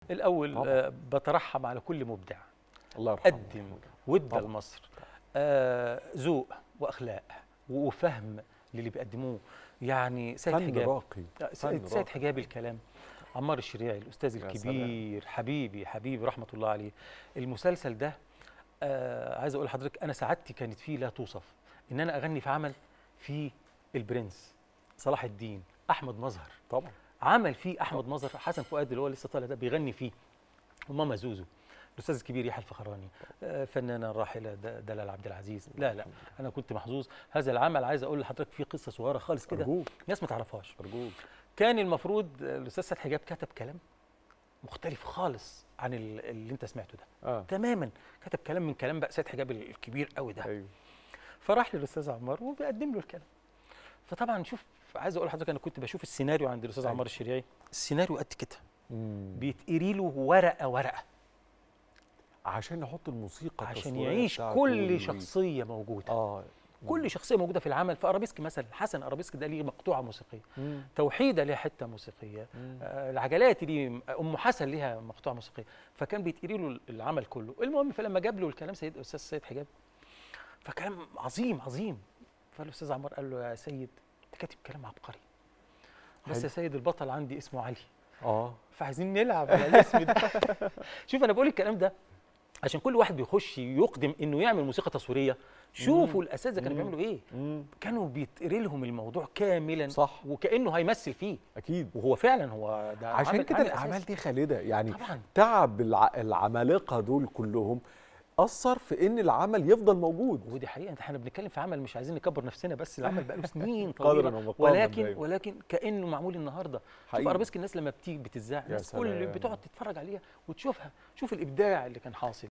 الاول طبعاً. آه بترحم على كل مبدع الله يرحمه قدم وادى طبعاً. لمصر آه ذوق واخلاق وفهم للي بيقدموه يعني سيد فن حجاب راقي آه، فن سيد, سيد راقي. حجاب الكلام عمار الشريعي الاستاذ يا الكبير حبيبي حبيبي رحمه الله عليه المسلسل ده آه عايز اقول لحضرتك انا سعادتي كانت فيه لا توصف ان انا اغني في عمل فيه البرنس صلاح الدين احمد مظهر طبعا عمل فيه احمد مظهر حسن فؤاد اللي هو لسه طالع ده بيغني فيه وماما زوزو الاستاذ الكبير يحيى الفخراني آه، فنانه الراحله د- دلال عبد العزيز لا لا انا كنت محظوظ هذا العمل عايز اقول لحضرتك فيه قصه صغيره خالص كده ارجوك ناس ما تعرفهاش ارجوك كان المفروض آه، الاستاذ سيد حجاب كتب كلام مختلف خالص عن ال- اللي انت سمعته ده اه تماما كتب كلام من كلام بقى سيد حجاب الكبير قوي ده ايوه فراح للاستاذ عمار وبيقدم له الكلام فطبعا شوف عايز اقول لحضرتك انا كنت بشوف السيناريو عند الاستاذ أيوة. عمار الشريعي السيناريو قد كده مم. بيتقري له ورقه ورقه عشان يحط الموسيقى عشان التصويرية يعيش بتاعته كل وال- شخصيه موجوده اه كل شخصيه موجوده في العمل فارابيسك مثلا حسن ارابيسك ده ليه مقطوعه موسيقيه مم. توحيده ليها حته موسيقيه مم. آه، العجلات دي ام حسن ليها مقطوعه موسيقيه فكان بيتقري له العمل كله المهم فلما جاب له الكلام سيد استاذ سيد حجاب فكلام عظيم عظيم فالاستاذ عمار قال له يا سيد انت كاتب كلام عبقري بس حلو. يا سيد البطل عندي اسمه علي اه فعايزين نلعب على الاسم ده شوف انا بقول الكلام ده عشان كل واحد بيخش يقدم انه يعمل موسيقى تصويريه شوفوا الاساتذه كانوا مم. بيعملوا ايه مم. كانوا بيتقري لهم الموضوع كاملا صح وكانه هيمثل فيه اكيد وهو فعلا هو ده عشان عامل- كده عامل الاعمال أساسي. دي خالده يعني طبعا تعب الع- العمالقه دول كلهم اثر في ان العمل يفضل موجود ودي حقيقه انت احنا بنتكلم في عمل مش عايزين نكبر نفسنا بس العمل بقاله سنين قدراً طويله ومقداراً ولكن دايماً. ولكن كانه معمول النهارده شوف حقيقي. ارابيسك الناس لما بتيجي بتذاع يا الناس كل سلام. بتقعد تتفرج عليها وتشوفها شوف الابداع اللي كان حاصل